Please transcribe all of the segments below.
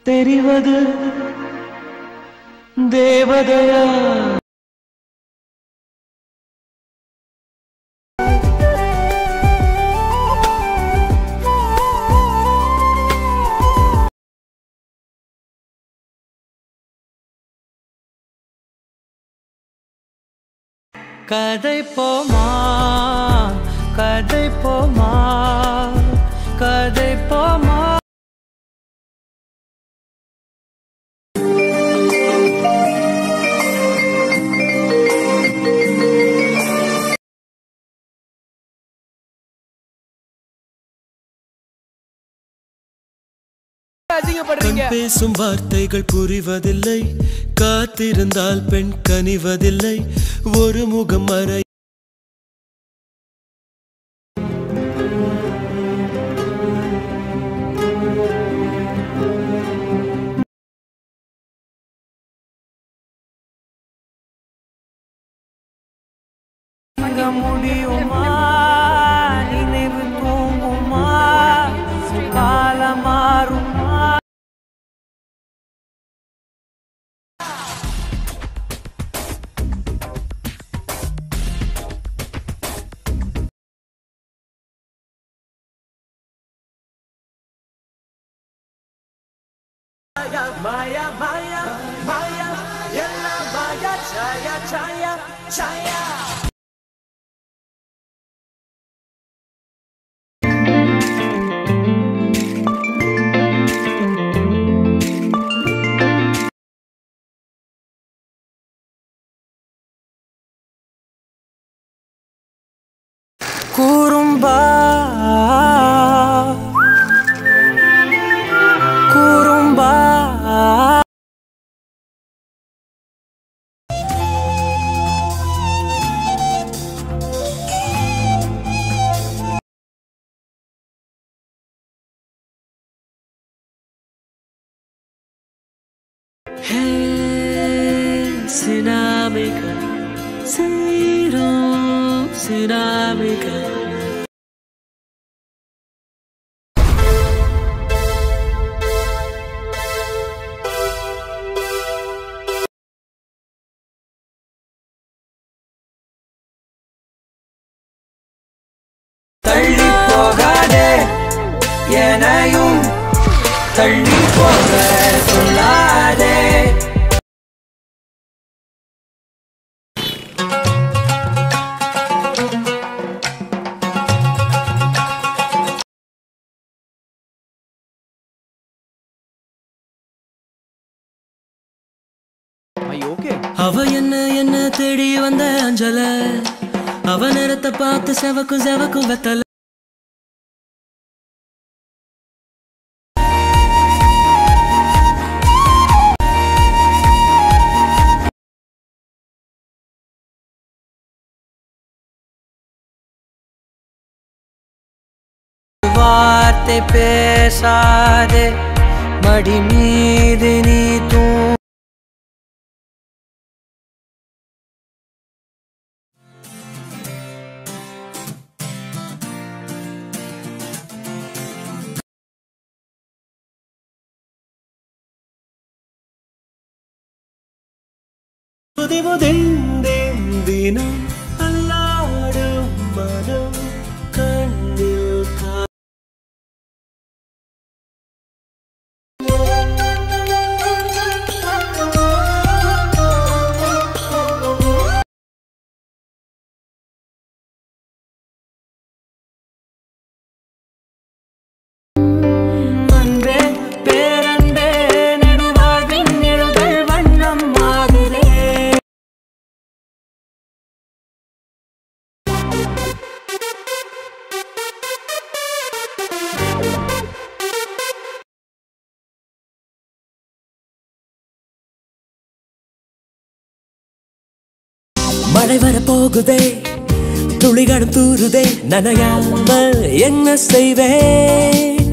தெரிவது தேவதையா கதை போமா கதை போமா கதை போமா கண் பேசும் வார்த்தைகள் புரிவதில்லை காத்திருந்தால் பெண் கனிவதில்லை ஒரு முகம் மறை தூங்க முடியுமா நினைவு தூங்குமா காலம் மாறுமா மாயா மாயா மாயா எல்லாம் மாயா சாயா சாயா சாயா குறும்பா குறும்பா Sinamica, Siro, Sinamica. தள்ளி போகாதே எனையும் தள்ளி போக சொல்லாதே அவ என்ன என்ன தேடி வந்த அஞ்சல அவ நேரத்தை பார்த்து செவக்கும் செவக்கும் வெத்தல வார்த்தை பேசாதே மடி மீது நீ தூ தினம் அல்லாடும் மனம் கண்ணில் கா அன்பே பேரன்பே நெடுவாழ்வின் நிழல்கள் வண்ணம் மாறுதே மழை வர போகுதே துளிகளும் தூருதே நனையாமல் என்ன செய்வேன்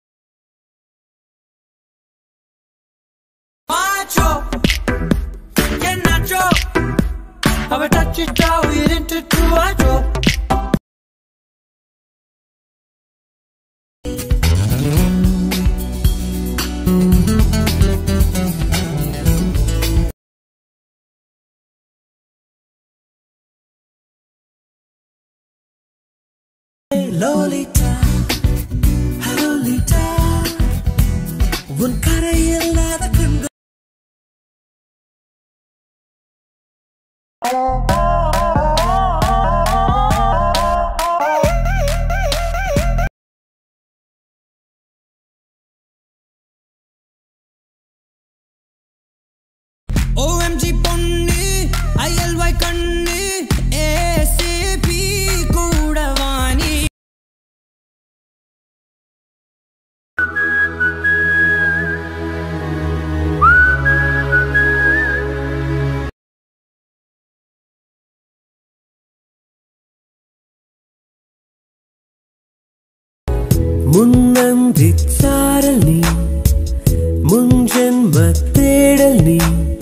Macho அவ டச்சிட்டா உயிரிட்டு ட்ரூவாச்சோ லோலிட்டா லோலிட்டா உன் கரையில்லாத கண்கள் OMG பொண்ணு ILY கண்ணு ACP கூட வாணி முன்னந்தி சாரல் நீ முன்ஜென்ம தேடல் நீ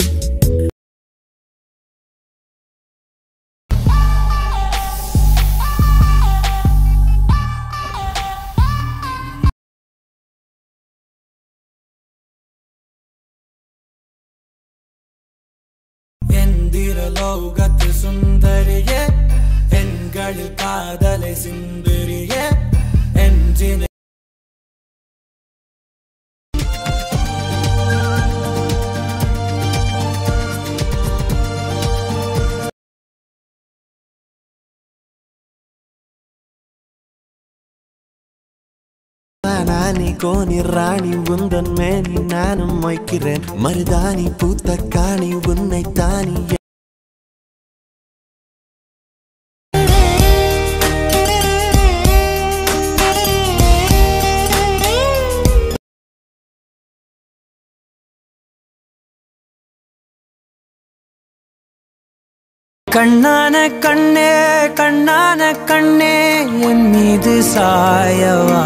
எந்திர லோகத்து சுந்தரிய எண்களில் காதலை சிந்தரிய என்ஜின நானி கோனி ராணி உந்தன் மேனி நானும் வைக்கிறேன் மருதாணி பூத்த காணி உன்னை தானி கண்ணான கண்ணே கண்ணான கண்ணே என் மீது சாயவா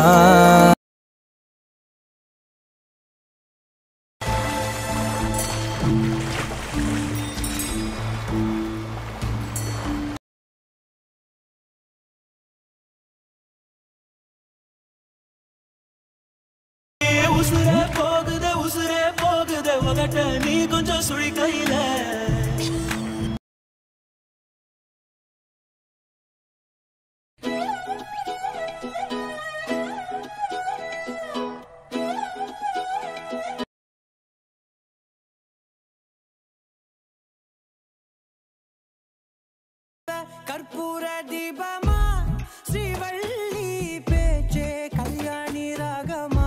உசுரே போகுதே உசுரே போகுதே உதட்ட நீ கொஞ்சம் சுழி கையில கற்பூர தீபமா ஸ்ரீவள்ளி பேச்சே கல்யாணி ராகமா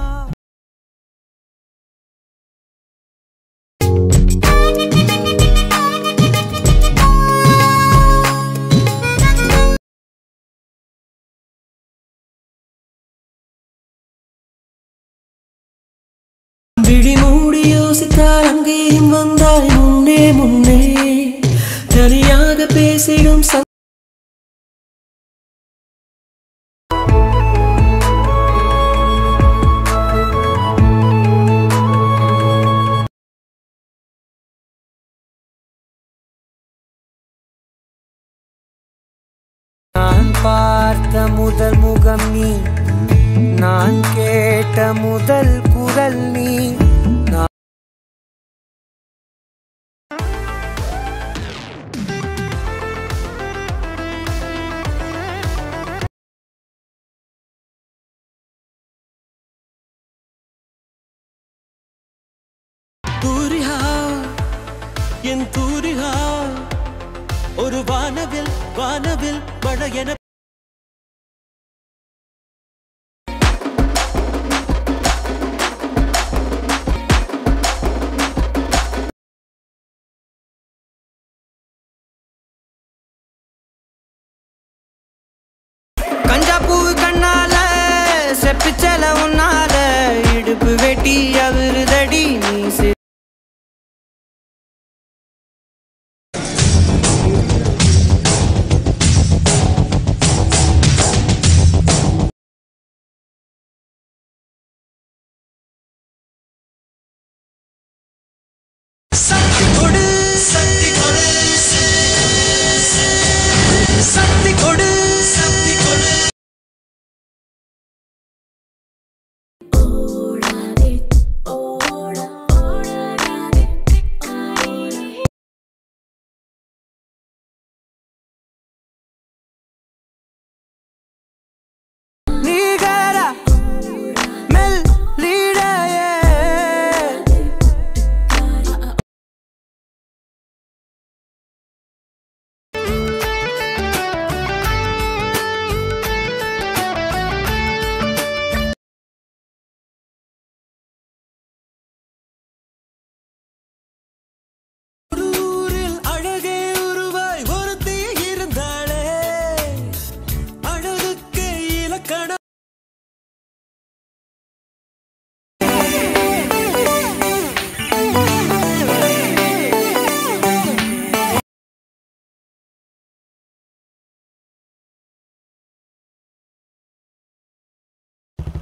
விழி மூடி யோசித்தால் அங்கேயும் வந்தாய் முன்னே முன்னே தனியாக பேசிடும் ச நான் பார்த்த முதல் முகம் நீ நான் கேட்ட முதல் குரல் நீ நான் தூரிகா என் தூரிகா ஒரு வானவில் வானவில் மழை என கஞ்சா பூ கண்ணால செப்பிச்சல உன்னால இடுப்பு வெட்டி அவருதடி நீ சி- சக்தி கொடு சக்தி கொடு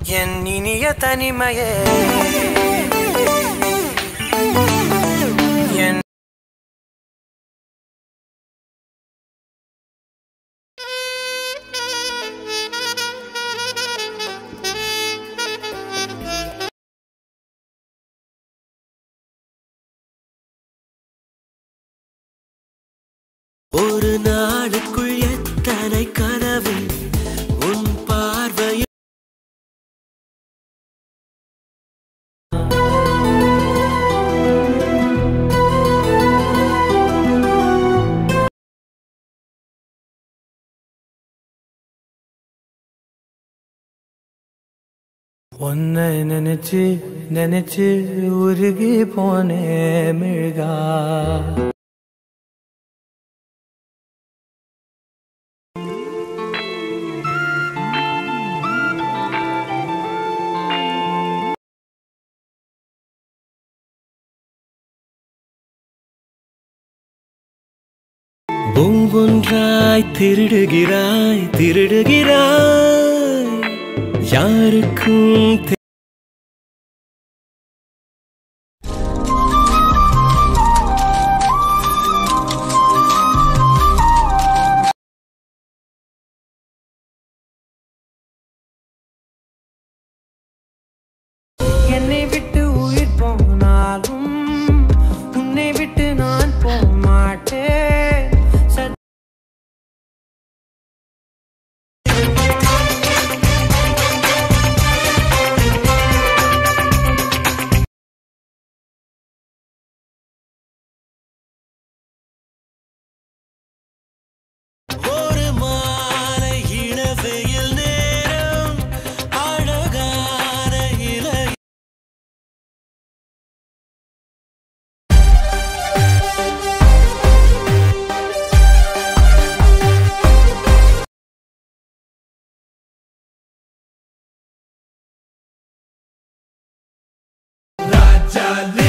என் இனிய தனிமையே என் ஒரு நாளுக்குள் எத்தனை கனவு உன் பார்வையில் உன்னை நினைச்சு நினைச்சு உருகி போனே மிழ்கா ஒவ்வொன்றாய் திருடுகிறாய் திருடுகிறாய் யாருக்கும் தெ- என்னை விட்டு உயிர் போனாலும் உன்னை விட்டு நான் போக மாட்டேன் சத்- ஒரு மாலை இளவெயில் நேரம் அழகான இலை Rajali